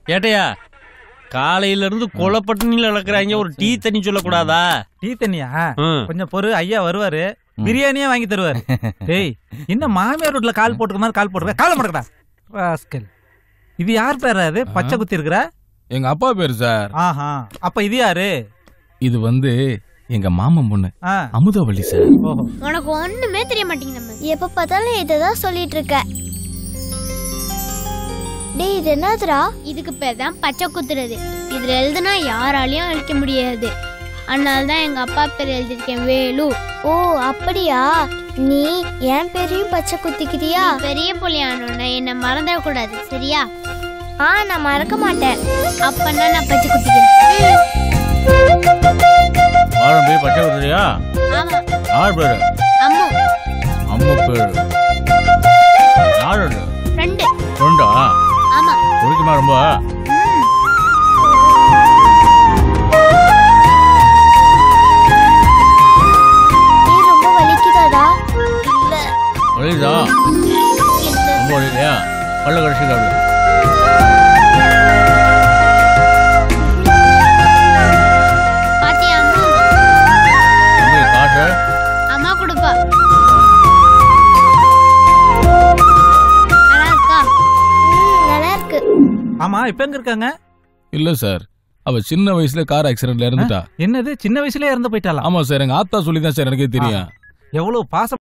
ஏட்டையா காலையில இருந்து கொலப்பட்டினில நடக்கிறாங்க ஒரு டீ தண்ணி சொல்லக்கூடாதா டீ தண்ணியா ம். கொஞ்சம் பொறு ஐயா வருவாரு பிரியாணியே வாங்கி தருவாரு டேய் என்ன மாமியார் வீட்ல கால் போட்டுக்க மாதிரி கால் போட்டுக்க கால மடக்கடா ராஸ்கல் இது யார் பேரா அது பச்சை குத்தி இருக்கிற எங்க அப்பா பேரு சார் ஆஹா அப்ப இது யாரு இது வந்து எங்க மாமன் பொண்ணு ஆ, அமுதாவள்ளி சார் ஓஹோ உனக்கு ஒண்ணுமே தெரிய மாட்டேங்குது நம்ம எப்ப பார்த்தாலும் இததான் சொல்லிட்டு இருக்க டேய் இது என்னதுடா இதுக்கு பேர் தான் பச்சை குத்துறது இதுல எழுதுனா யாராலையும் அழிக்க முடியாது அதனால தான் எங்க அப்பா பேர் எழுதிருக்கேன் வேலு ஓ அப்படியா நீ என் பேரையும் பச்சை குத்திக்கிறியா பெரிய புள்ளியானோட என்ன மறந்துடக்கூடாது சரியா ஆ நான் மறக்க மாட்டேன் அப்பன்னா நான் பச்சை குத்திக்கிறேன் ஆழம் போய் பச்சை கொடுத்துறியா ஆமா யார் பேரு அம்மு அம்மா பேரு யார் அது ஃப்ரெண்டு ஃப்ரெண்டா ஆமா பிடிக்குமா ரொம்ப நீ ரொம்ப வலிக்குதாடா இல்ல வலிதா ரொம்ப வலிலையா பல்ல கடைசி அப்படி பாத்தியா அம்மா தம்பி காசு அம்மா கொடுப்பா நல்லா இருக்கா நல்லா இருக்கு ஆமா இப்ப எங்க இருக்காங்க இல்ல சார் அவ சின்ன வயசுல கார் ஆக்சிடென்ட்ல இறந்துட்டா என்னது சின்ன வயசுலயே இறந்து போயிட்டாளா ஆமா சார் எங்க ஆத்தா சொல்லி தான் சார் எனக்கே தெரியும் எவ்வளவு பாச